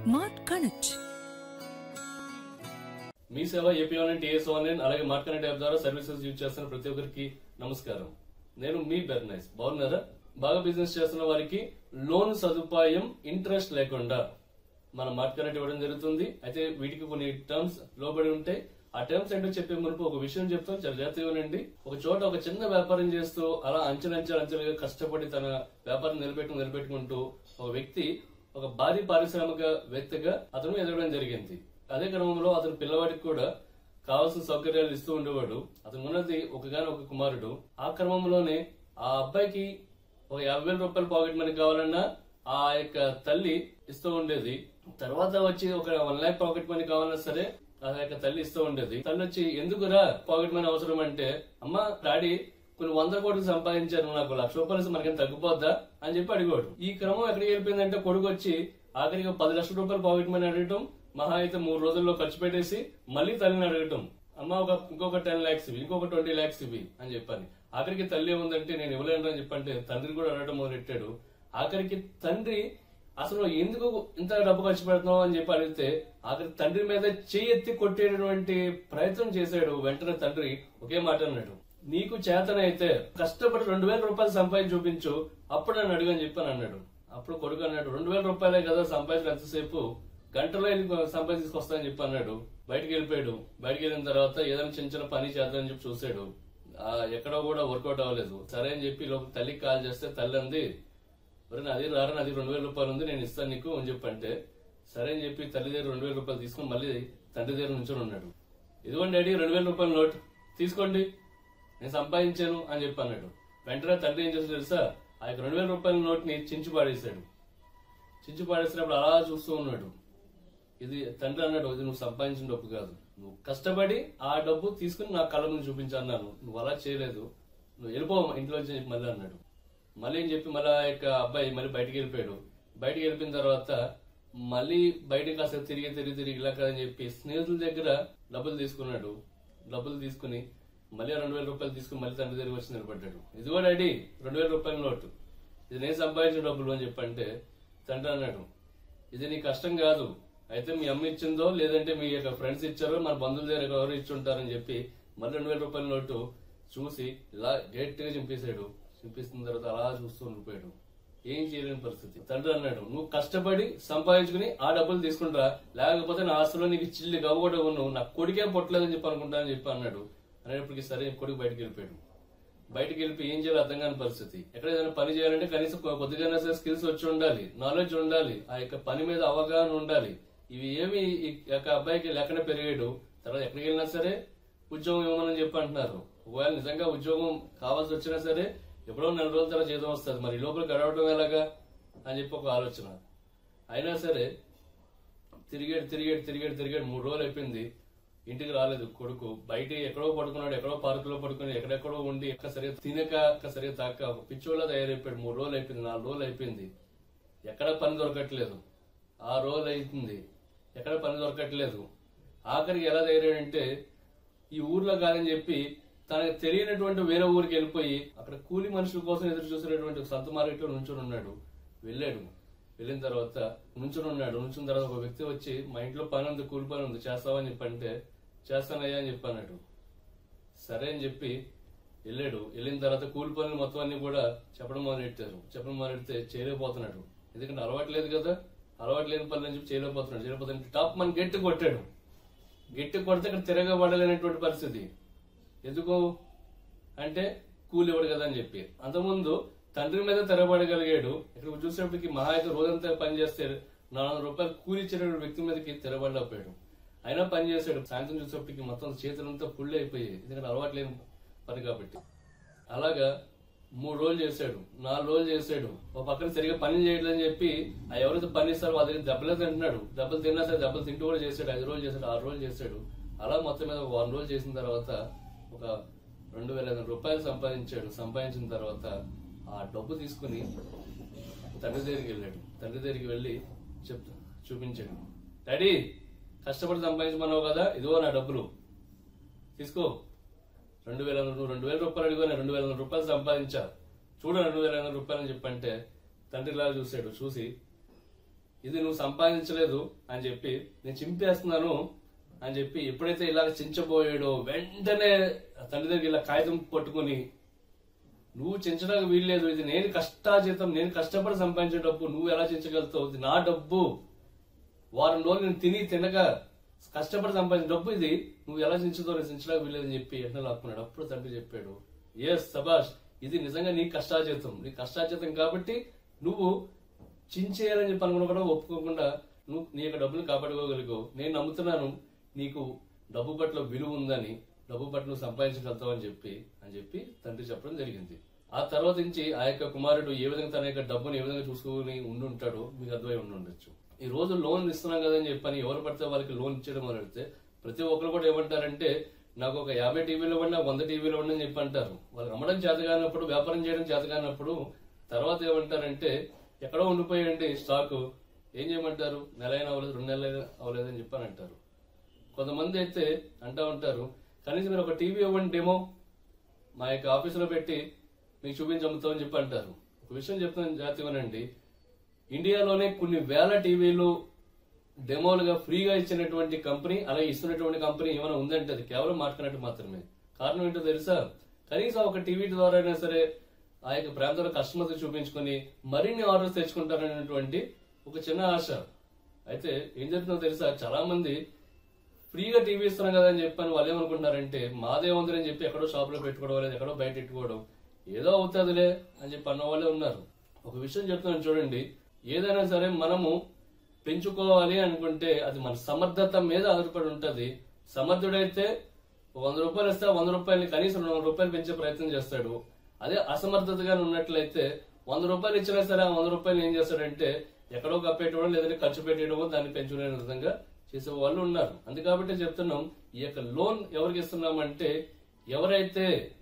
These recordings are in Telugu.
smart connect Mee Seva AP online TS online అలాగే మార్కెట్ యాప్ ద్వారా సర్వీసెస్ యూజ్ చేస్తున్న ప్రతి ఒక్కరికి నమస్కారం నేను మీ బెర్నైస్ బాగున్నారా బాగా బిజినెస్ చేస్తున్న వారికి లోన్ సదుపాయం ఇంట్రెస్ట్ లేకుండా మన మార్కెట్ ఇవ్వడం జరుగుతుంది అయితే వీటికి కొన్ని టర్మ్స్ లోబడి ఉంటాయి ఆ టర్మ్స్ ఏంటో చెప్పే మునుపు ఒక విషయం చెప్తాను చాలా జాగ్రత్తగా వినండి ఒక చోట ఒక చిన్న వ్యాపారం చేస్తూ అలా అంచెలంచెలు అంచెలుగా కష్టపడి తన వ్యాపారం నిలబెట్టుకు నిలబెట్టుకుంటూ ఒక వ్యక్తి ఒక భారీ పారిశ్రామిక వ్యక్తిగా అతను ఎదగడం జరిగింది అదే క్రమంలో అతని పిల్లవాడికి కూడా కావాల్సిన సౌకర్యాలు ఇస్తూ ఉండేవాడు అతను ఉన్నది ఒకగాని ఒక కుమారుడు ఆ క్రమంలోనే ఆ అబ్బాయికి ఒక యాభై వేల రూపాయల పాకెట్ మనీ కావాలన్నా ఆ యొక్క తల్లి ఇస్తూ ఉండేది తర్వాత వచ్చి ఒక వన్ లాక్ పాకెట్ మనీ కావాలన్నా సరే ఆ యొక్క తల్లి ఇస్తూ ఉండేది తల్లి వచ్చి ఎందుకురా పాకెట్ మనీ అవసరం అంటే అమ్మ డాడీ కొన్ని వందల కోట్లు సంపాదించారు నాకు లక్ష రూపాయలు ఇస్తే మనకేం తగ్గిపోద్దా అని చెప్పి అడిగాడు ఈ క్రమం ఎక్కడికి వెళ్ళిపోయిందంటే కొడుకు వచ్చి ఆఖరికి పది లక్షల రూపాయలు పాకెట్ మనీ అడగటం మహా అయితే మూడు రోజుల్లో ఖర్చు పెట్టేసి మళ్ళీ తల్లిని అడగటం అమ్మ ఒక ఇంకొక టెన్ లాక్స్ ఇవి ఇంకొక ట్వంటీ లాక్స్ ఇవి అని చెప్పాను ఆఖరికి తల్లి ఏముందంటే నేను ఇవ్వలేను అని చెప్పంటే తండ్రి కూడా అడగడం మొదలెట్టాడు ఆఖరికి తండ్రి అసలు ఎందుకు ఇంత డబ్బు ఖర్చు పెడుతున్నావు అని చెప్పి అడిగితే ఆఖరి తండ్రి మీద చేయెత్తి కొట్టేటటువంటి ప్రయత్నం చేశాడు వెంటనే తండ్రి ఒకే మాట అన్నాడు నీకు చేతనైతే కష్టపడి రెండు వేల రూపాయలు సంపాదించి చూపించు అప్పుడు నన్ను అడుగని చెప్పాను అన్నాడు అప్పుడు కొడుకు అన్నాడు రెండు వేల రూపాయలే కదా సంపాదించిన ఎంతసేపు గంటలో వెళ్ళి సంపాదించి తీసుకొస్తానని చెప్పి అన్నాడు బయటికి వెళ్ళిపోయాడు బయటికి వెళ్ళిన తర్వాత ఏదైనా చిన్న చిన్న పని చేద్దామని చెప్పి చూసాడు ఆ, ఎక్కడో కూడా వర్కౌట్ అవ్వలేదు సరే అని చెప్పి లోపు తల్లికి కాల్ చేస్తే తల్లి అంది మరి నాది రారా నాది రెండు వేల రూపాయలు ఉంది నేను ఇస్తాను నీకు అని చెప్పి అంటే సరే అని చెప్పి తల్లి దగ్గర రెండు వేల రూపాయలు తీసుకుని మళ్ళీ తండ్రి దగ్గర నుంచొని ఉన్నాడు ఇదిగోండి డాడీ రెండు వేల రూపాయల నోట్ తీసుకోండి నేను సంపాదించాను అని చెప్పి అన్నాడు వెంటనే తండ్రి ఏం చేస్తాడు తెలుసా ఆ యొక్క రెండు వేల రూపాయల నోట్ ని చించి పాడేశాడు చించి పాడేసినప్పుడు అలా చూస్తూ ఉన్నాడు ఇది తండ్రి అన్నాడు ఇది నువ్వు సంపాదించిన డబ్బు కాదు నువ్వు కష్టపడి ఆ డబ్బు తీసుకుని నా కళ్ళ ముందు చూపించన్నాను నువ్వు అలా చేయలేదు నువ్వు వెళ్ళిపో ఇంట్లో వచ్చి చెప్పి మళ్ళీ అన్నాడు మళ్ళీ ఏం చెప్పి మళ్ళీ ఆ యొక్క అబ్బాయి మళ్ళీ బయటికి వెళ్ళిపోయాడు బయటికి వెళ్ళిపోయిన తర్వాత మళ్ళీ బయటకు కాసేపు తిరిగి తిరిగి తిరిగి ఇలా కదని చెప్పి స్నేహితుల దగ్గర డబ్బులు తీసుకున్నాడు డబ్బులు తీసుకుని మళ్ళీ రెండు వేల రూపాయలు తీసుకుని మళ్ళీ తండ్రి దగ్గర వచ్చి నిలబడ్డాడు ఇది కూడా డాడీ రెండు వేల రూపాయల నోటు ఇది నేను సంపాదించిన డబ్బులు అని చెప్పంటే తండ్రి అన్నాడు ఇది నీ కష్టం కాదు అయితే మీ అమ్మ ఇచ్చిందో లేదంటే మీ యొక్క ఫ్రెండ్స్ ఇచ్చారో మన బంధువుల దగ్గర ఎవరు ఇచ్చుంటారని చెప్పి మళ్ళీ రెండు వేల రూపాయల నోటు చూసి ఇలా గట్టిగా చింపేశాడు చింపేసిన తర్వాత అలా చూస్తూ ఉండిపోయాడు ఏం చేయలేని పరిస్థితి తండ్రి అన్నాడు నువ్వు కష్టపడి సంపాదించుకుని ఆ డబ్బులు తీసుకుంటా లేకపోతే నా ఆస్తులో నీకు చిల్లి గవ్వకూడదు నువ్వు నా కొడుకే పొట్టలేదని చెప్పి అనుకుంటా అని చెప్పి అన్నాడు అనేప్పటికీ సరే కొడుకు బయటికి వెళ్ళిపోయాడు బయటికి వెళ్ళి ఏం చేయాలి అర్థం కాని పరిస్థితి ఎక్కడ ఏదైనా పని చేయాలంటే కనీసం కొ- కొద్దిగా సరే స్కిల్స్ వచ్చి ఉండాలి నాలెడ్జ్ ఉండాలి ఆ యొక్క పని మీద అవగాహన ఉండాలి ఇవి ఏమి ఈ యొక్క అబ్బాయికి లెక్కన పెరిగాడు తర్వాత ఎక్కడికి వెళ్ళినా సరే ఉద్యోగం ఇవ్వమని చెప్పి అంటున్నారు ఒకవేళ నిజంగా ఉద్యోగం కావాల్సి వచ్చినా సరే ఎప్పుడో నెల రోజుల తర్వాత జీతం వస్తుంది మరి ఈ లోపల గడవడం ఎలాగా అని చెప్పి ఒక ఆలోచన అయినా సరే తిరిగాడు తిరిగాడు తిరిగాడు తిరిగాడు మూడు రోజులు అయిపోయింది ఇంటికి రాలేదు కొడుకు బయట ఎక్కడో పడుకున్నాడు ఎక్కడో పార్కులో పడుకుని ఎక్కడెక్కడో ఉండి ఎక్కడ సరిగా తినక ఎక్కడ సరిగా తాక ఒక పిచ్చోళ్ళ తయారైపోయాడు మూడు రోజులు అయిపోయింది నాలుగు రోజులు అయిపోయింది ఎక్కడ పని దొరకట్లేదు ఆ రోజులు అవుతుంది ఎక్కడ పని దొరకట్లేదు ఆఖరికి ఎలా తయారాడంటే ఈ ఊర్లో కాదని చెప్పి తనకు తెలియనటువంటి వేరే ఊరికి వెళ్ళిపోయి అక్కడ కూలి మనుషుల కోసం ఎదురు చూసినటువంటి ఒక సంత మార్కెట్ లో నుంచుని ఉన్నాడు వెళ్ళాడు వెళ్ళిన తర్వాత నుంచుని ఉన్నాడు నుంచున్న తర్వాత ఒక వ్యక్తి వచ్చి మా ఇంట్లో పని ఉంది కూలి పని ఉంది చేస్తావని చెప్పి అంటే చేస్తానయ్యా అని చెప్పి అన్నాడు సరే అని చెప్పి వెళ్ళాడు వెళ్ళిన తర్వాత కూలి పనులు మొత్తం అన్ని కూడా చెప్పడం మొదలెట్టారు చెప్పడం మొదలెడితే చేయలేకపోతున్నాడు ఎందుకంటే అలవాటు లేదు కదా అలవాటు లేని పనులు అని చెప్పి చేయలేకపోతున్నాడు చేయలేకపోతున్నాడు టాప్ మన గట్టి కొట్టాడు గట్టి కొడితే ఇక్కడ తిరగబడలేనటువంటి పరిస్థితి ఎందుకు అంటే కూలి ఇవ్వడు కదా అని చెప్పి అంతకుముందు తండ్రి మీద తిరగబడగలిగాడు ఇక్కడ చూసేటప్పటికి మహా అయితే రోజంతా పని చేస్తే నాలుగు వందల రూపాయలు కూలి ఇచ్చేటువంటి వ్యక్తి మీదకి తిరగబడలేకపోయాడు అయినా పని చేశాడు సాయంత్రం చూసేటప్పటికి మొత్తం చేతులంతా ఫుల్ అయిపోయాయి ఎందుకంటే అలవాటు లేని పని కాబట్టి అలాగా మూడు రోజులు చేశాడు నాలుగు రోజులు చేశాడు ఒక పక్కన సరిగా పని చేయట్లేదని చెప్పి ఆ ఎవరైతే పని ఇస్తారో వాళ్ళ దగ్గర దెబ్బలే తింటున్నాడు దెబ్బలు తిన్నా సరే దెబ్బలు తింటూ కూడా చేశాడు ఐదు రోజులు చేశాడు ఆరు రోజులు చేశాడు అలా మొత్తం మీద ఒక వారం రోజులు చేసిన తర్వాత ఒక రెండు వేల ఐదు వందల రూపాయలు సంపాదించాడు సంపాదించిన తర్వాత ఆ డబ్బు తీసుకుని తండ్రి దగ్గరికి వెళ్ళాడు తండ్రి దగ్గరికి వెళ్ళి చెప్ చూపించాడు డాడీ కష్టపడి సంపాదించమన్నావు కదా ఇదిగో నా డబ్బులు తీసుకో రెండు వేల నువ్వు రెండు వేల రూపాయలు అడిగో నేను రెండు వేల రూపాయలు సంపాదించా చూడు రెండు వేల ఐదు వందల రూపాయలు అని చెప్పంటే తండ్రి ఇలా చూశాడు చూసి ఇది నువ్వు సంపాదించలేదు అని చెప్పి నేను చింపేస్తున్నాను అని చెప్పి ఎప్పుడైతే ఇలా చించబోయాడో వెంటనే తండ్రి దగ్గర ఇలా కాగితం పట్టుకుని నువ్వు చించడానికి వీల్లేదు ఇది నేను కష్టాజీతం నేను కష్టపడి సంపాదించే డబ్బు నువ్వు ఎలా చించగలుగుతావు ఇది నా డబ్బు వారం రోజులు నేను తిని తినగా కష్టపడి సంపాదించిన డబ్బు ఇది నువ్వు ఎలా చించుతావు నేను చించడానికి వీల్లేదని చెప్పి ఎట్లా లాక్కున్నాడు అప్పుడు తండ్రి చెప్పాడు ఎస్ సబాష్ ఇది నిజంగా నీ కష్టాజీతం నీ కష్టాజీతం కాబట్టి నువ్వు చించేయాలని చెప్పి అనుకున్నా కూడా ఒప్పుకోకుండా నువ్వు నీ యొక్క డబ్బులు కాపాడుకోగలిగావు నేను నమ్ముతున్నాను నీకు డబ్బు పట్ల విలువ ఉందని డబ్బు పట్ల నువ్వు సంపాదించగలుగుతావు అని చెప్పి అని చెప్పి తండ్రి చెప్పడం జరిగింది ఆ తర్వాత నుంచి ఆ యొక్క కుమారుడు ఏ విధంగా తన యొక్క డబ్బుని ఏ విధంగా చూసుకుని ఉండి ఉంటాడో మీకు అర్థమై ఉండి ఉండొచ్చు ఈ రోజు లోన్ ఇస్తున్నాం కదా అని చెప్పని ఎవరు పడితే వాళ్ళకి లోన్ ఇచ్చడం మొదలెడితే ప్రతి ఒక్కరు కూడా ఏమంటారంటే నాకు ఒక యాభై టీవీలు ఇవ్వండి నాకు వంద టీవీలు ఇవ్వండి అని చెప్పి అంటారు వాళ్ళు అమ్మడం చేత కానప్పుడు వ్యాపారం చేయడం చేత కానప్పుడు తర్వాత ఏమంటారంటే ఎక్కడో ఉండిపోయండి స్టాక్ ఏం చేయమంటారు నెల అయినా అవ్వలేదు రెండు నెలలు అవ్వలేదు అని చెప్పి అని అంటారు కొంతమంది అయితే అంటా ఉంటారు కనీసం మీరు ఒక టీవీ ఇవ్వండి డెమో మా యొక్క ఆఫీసులో పెట్టి మీకు చూపించి అమ్ముతామని చెప్పి అంటారు ఒక విషయం చెప్తాను జాతీయమనండి ఇండియాలోనే కొన్ని వేల టీవీలు డెమోలుగా ఫ్రీగా ఇచ్చినటువంటి కంపెనీ అలాగే ఇస్తున్నటువంటి కంపెనీ ఏమైనా ఉందంటే అది కేవలం మాట్లాడినట్టు మాత్రమే కారణం ఏంటో తెలుసా కనీసం ఒక టీవీ ద్వారా అయినా సరే ఆ యొక్క ప్రాంతంలో కస్టమర్స్ చూపించుకొని మరిన్ని ఆర్డర్స్ తెచ్చుకుంటారనేటువంటి ఒక చిన్న ఆశ అయితే ఏం జరుగుతుందో తెలుసా చాలా మంది ఫ్రీగా టీవీ ఇస్తున్నాం కదా అని చెప్పని వాళ్ళు ఏమనుకుంటున్నారంటే మాదే ఉందని చెప్పి ఎక్కడో షాప్ లో పెట్టుకోవడం లేదా ఎక్కడో బయట పెట్టుకోవడం ఏదో అవుతుందిలే అని చెప్పి అన్న వాళ్ళే ఉన్నారు ఒక విషయం చెప్తున్నాను చూడండి ఏదైనా సరే మనము పెంచుకోవాలి అనుకుంటే అది మన సమర్థత మీద ఆధారపడి ఉంటది సమర్థుడైతే ఒక వంద రూపాయలు ఇస్తే ఆ వంద రూపాయలని కనీసం రెండు వందల రూపాయలు పెంచే ప్రయత్నం చేస్తాడు అదే అసమర్థతగా ఉన్నట్లయితే వంద రూపాయలు ఇచ్చినా సరే ఆ వంద రూపాయలు ఏం చేస్తాడంటే ఎక్కడో కప్పేయడం లేదంటే ఖర్చు పెట్టేయడమో దాన్ని పెంచుకునే విధంగా చేసే వాళ్ళు ఉన్నారు అందుకాబట్టి చెప్తున్నాం ఈ యొక్క లోన్ ఎవరికి ఇస్తున్నామంటే ఎవరైతే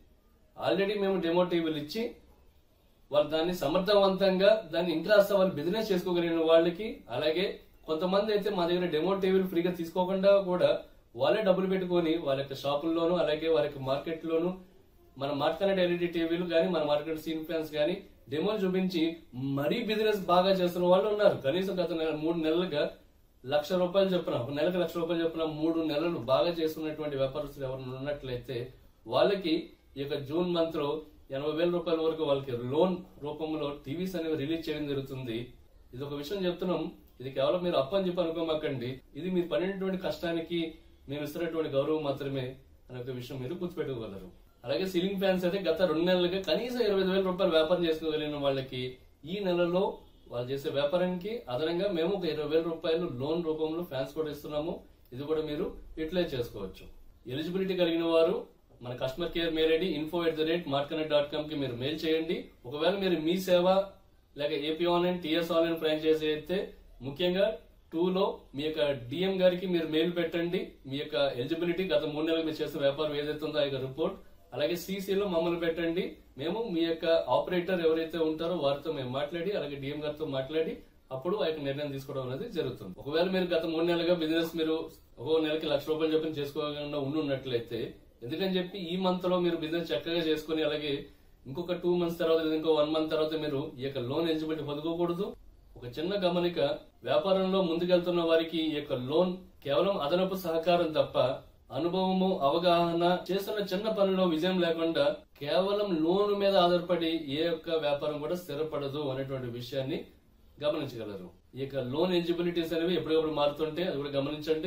ఆల్రెడీ మేము డెమో టీవీలు ఇచ్చి వాళ్ళు దాన్ని సమర్థవంతంగా దాన్ని ఇంకా వాళ్ళు బిజినెస్ చేసుకోగలిగిన వాళ్ళకి అలాగే కొంతమంది అయితే మా దగ్గర డెమో టీవీలు ఫ్రీగా తీసుకోకుండా కూడా వాళ్ళే డబ్బులు పెట్టుకొని వాళ్ళ యొక్క షాపుల్లోనూ అలాగే వాళ్ళ యొక్క మార్కెట్ లోను మన మార్కెట్ ఎల్ఈడి టీవీలు కానీ మన మార్కెట్ సీన్ ఫ్యాన్స్ కానీ డెమోలు చూపించి మరీ బిజినెస్ బాగా చేస్తున్న వాళ్ళు ఉన్నారు కనీసం గత నెల మూడు నెలలుగా లక్ష రూపాయలు చెప్పిన ఒక నెలకు లక్ష రూపాయలు చెప్పిన మూడు నెలలు బాగా చేస్తున్నటువంటి వ్యాపారస్తులు ఎవరైనా ఉన్నట్లయితే వాళ్ళకి ఈ యొక్క జూన్ మంత్ లో ఎనభై వేల రూపాయల వరకు వాళ్ళకి లోన్ రూపంలో టీవీస్ అనేవి రిలీజ్ చేయడం జరుగుతుంది ఇది ఒక విషయం చెప్తున్నాం ఇది కేవలం మీరు అప్పు అని చెప్పి అనుకోమాకండి ఇది మీరు పడినటువంటి కష్టానికి మేము ఇస్తున్నటువంటి గౌరవం మాత్రమే అనే ఒక విషయం మీరు గుర్తుపెట్టుకోగలరు అలాగే సీలింగ్ ఫ్యాన్స్ అయితే గత రెండు నెలలుగా కనీసం ఇరవై వేల రూపాయలు వ్యాపారం చేసుకోగలిగిన వాళ్ళకి ఈ నెలలో వాళ్ళు చేసే వ్యాపారానికి అదనంగా మేము ఒక ఇరవై వేల రూపాయలు లోన్ రూపంలో ఫ్యాన్స్ కూడా ఇస్తున్నాము ఇది కూడా మీరు యూటిలైజ్ చేసుకోవచ్చు ఎలిజిబిలిటీ కలిగిన వారు మన customer care mail ID info at the rate marknet dot com కి మీరు మెయిల్ చేయండి ఒకవేళ మీరు మీ సేవ లేక AP online TS online franchisee అయితే ముఖ్యంగా టూ లో మీ యొక్క డిఎం గారికి మీరు మెయిల్ పెట్టండి మీ యొక్క ఎలిజిబిలిటీ గత మూడు నెలలు మీరు చేసిన వ్యాపారం ఏదైతే ఉందో ఆ యొక్క రిపోర్ట్ అలాగే సిసిలో మమ్మల్ని పెట్టండి మేము మీ యొక్క ఆపరేటర్ ఎవరైతే ఉంటారో వారితో మేము మాట్లాడి అలాగే డిఎం గారితో మాట్లాడి అప్పుడు ఆ యొక్క నిర్ణయం తీసుకోవడం అనేది జరుగుతుంది ఒకవేళ మీరు గత మూడు నెలలుగా బిజినెస్ మీరు ఒక్కో నెలకి లక్ష రూపాయలు చెప్పిన చేసుకోకుండా ఉండి ఉన్నట్లయితే ఎందుకని చెప్పి ఈ మంత్ లో మీరు బిజినెస్ చక్కగా చేసుకుని అలాగే ఇంకొక టూ మంత్స్ తర్వాత లేదా ఇంకో వన్ మంత్ తర్వాత మీరు ఈ యొక్క లోన్ ఎలిజిబిలిటీ పొందుకోకూడదు ఒక చిన్న గమనిక వ్యాపారంలో ముందుకెళ్తున్న వారికి ఈ యొక్క లోన్ కేవలం అదనపు సహకారం తప్ప అనుభవము అవగాహన చేస్తున్న చిన్న పనిలో విజయం లేకుండా కేవలం లోన్ మీద ఆధారపడి ఏ యొక్క వ్యాపారం కూడా స్థిరపడదు అనేటువంటి విషయాన్ని గమనించగలరు ఈ యొక్క లోన్ ఎలిజిబిలిటీస్ అనేవి ఎప్పటికప్పుడు మారుతుంటే అది కూడా గమనించండి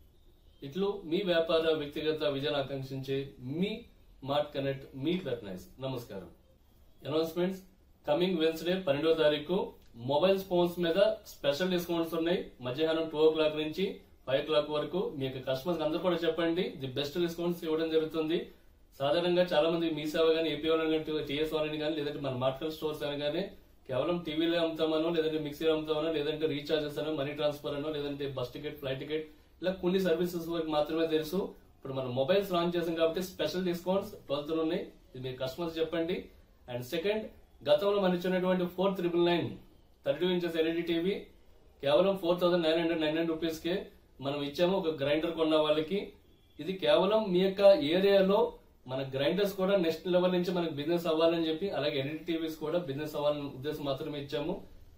ఇట్లు మీ వ్యాపార వ్యక్తిగత విజయాన్ని ఆకాంక్షించే మీ మార్ట్ కనెక్ట్ మీ నైస్ నమస్కారం అనౌన్స్మెంట్స్ కమింగ్ వెన్స్డే పన్నెండవ తారీఖు మొబైల్ ఫోన్స్ మీద స్పెషల్ డిస్కౌంట్స్ ఉన్నాయి మధ్యాహ్నం two o'clock five clock వరకు మీ యొక్క కస్టమర్స్ అందరూ కూడా చెప్పండి ది బెస్ట్ డిస్కౌంట్స్ ఇవ్వడం జరుగుతుంది సాధారణంగా చాలా మంది మీ సేవ కానీ ఏపీ టీఎస్ అని కానీ లేదంటే మన మార్కెట్ స్టోర్స్ అనగానే కేవలం టీవీలో అమ్ముతామనో లేదంటే మిక్సీ అమ్ముతామనో లేదంటే రీఛార్జెస్ అనో మనీ ట్రాన్స్ఫర్ అనో లేదంటే బస్ టికెట్ ఫ్లైట్ టికెట్ ఇలా కొన్ని సర్వీసెస్ వరకు మాత్రమే తెలుసు ఇప్పుడు మనం మొబైల్స్ లాంచ్ చేసాం కాబట్టి స్పెషల్ డిస్కౌంట్స్ ట్వెల్త్ ఉన్నాయి ఇది మీరు కస్టమర్స్ చెప్పండి అండ్ సెకండ్ గతంలో మనం ఇచ్చినటువంటి four triple nine thirty two inches LED TV కేవలం four thousand nine hundred nine hundred rupees కే మనం ఇచ్చాము ఒక గ్రైండర్ కొన్న వాళ్ళకి ఇది కేవలం మీ యొక్క ఏరియాలో మన గ్రైండర్స్ కూడా నెక్స్ట్ లెవెల్ నుంచి మనకి బిజినెస్ అవ్వాలని చెప్పి అలాగే ఎల్ఈడి టీవీస్ కూడా బిజినెస్ అవ్వాలని ఉద్దేశం మాత్రమే ఇచ్చాము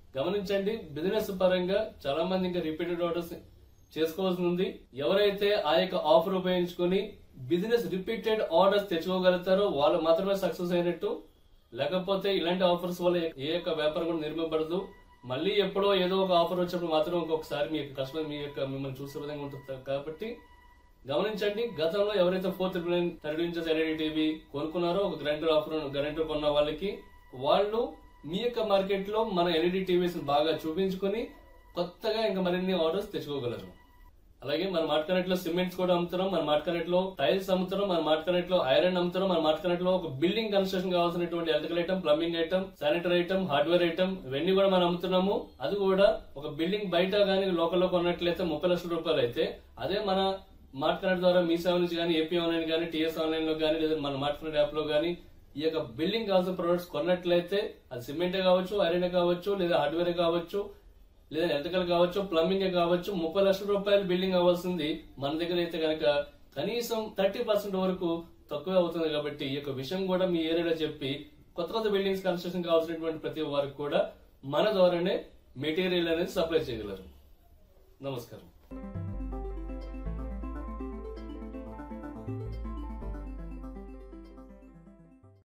గమనించండి బిజినెస్ పరంగా చాలా మంది ఇంకా రిపీటెడ్ ఆర్డర్స్ చేసుకోవాల్సి ఉంది ఎవరైతే ఆ యొక్క ఆఫర్ ఉపయోగించుకొని బిజినెస్ రిపీటెడ్ ఆర్డర్స్ తెచ్చుకోగలుగుతారో వాళ్ళు మాత్రమే సక్సెస్ అయినట్టు లేకపోతే ఇలాంటి ఆఫర్స్ వల్ల ఏ యొక్క వ్యాపారం కూడా నిర్మింపబడదు మళ్ళీ ఎప్పుడో ఏదో ఒక ఆఫర్ వచ్చినప్పుడు మాత్రం ఇంకొకసారి మీ యొక్క కస్టమర్ మీ యొక్క మిమ్మల్ని చూసే విధంగా ఉంటుంది కాబట్టి గమనించండి గతంలో ఎవరైతే four triple nine thirty inches LED TV కొనుక్కున్నారో ఒక గ్రైండర్ ఆఫర్ గ్రైండర్ కొన్న వాళ్ళకి వాళ్ళు మీ యొక్క మార్కెట్ లో మన ఎల్ఈడి టీవీస్ బాగా చూపించుకొని కొత్తగా ఇంకా మరిన్ని ఆర్డర్స్ తెచ్చుకోగలరు అలాగే మన మార్కెట్ లో సిమెంట్స్ కూడా అమ్ముతున్నాం మన మార్కెట్ లో టైల్స్ అమ్ముతున్నాం మన మార్కెట్ లో ఐరన్ అమ్ముతున్నాం మన మార్కెట్ లో ఒక బిల్డింగ్ కన్స్ట్రక్షన్ కావాల్సినటువంటి electrical item plumbing item sanitary item hardware item ఇవన్నీ కూడా మనం అమ్ముతున్నాము అది కూడా ఒక బిల్డింగ్ బయట గానీ లోకల్లో కొన్నట్లయితే ముప్పై లక్షల రూపాయలు అయితే అదే మన మార్కెట్ ద్వారా మీ సేవ నుంచి కానీ ఏపీ ఆన్లైన్ కానీ టీఎస్ ఆన్లైన్ లో కానీ లేదా మన మార్కెట్ యాప్ లో కానీ ఈ యొక్క బిల్డింగ్ కావాల్సిన ప్రొడక్ట్స్ కొన్నట్లయితే అది సిమెంటే కావచ్చు ఐరన్ కావచ్చు లేదా హార్డ్వేర్ కావచ్చు లేదా ఎలక్ట్రికల్ కావచ్చు ప్లంబింగ్ కావచ్చు ముప్పై లక్షల రూపాయలు బిల్డింగ్ అవ్వాల్సింది మన దగ్గర అయితే కనుక కనీసం థర్టీ పర్సెంట్ వరకు తక్కువ అవుతుంది కాబట్టి ఈ యొక్క విషయం కూడా మీ ఏరియాలో చెప్పి కొత్త కొత్త బిల్డింగ్స్ కన్స్ట్రక్షన్ కావాల్సినటువంటి ప్రతి వారికి కూడా మన ద్వారానే మెటీరియల్ అనేది సప్లై చేయగలరు నమస్కారం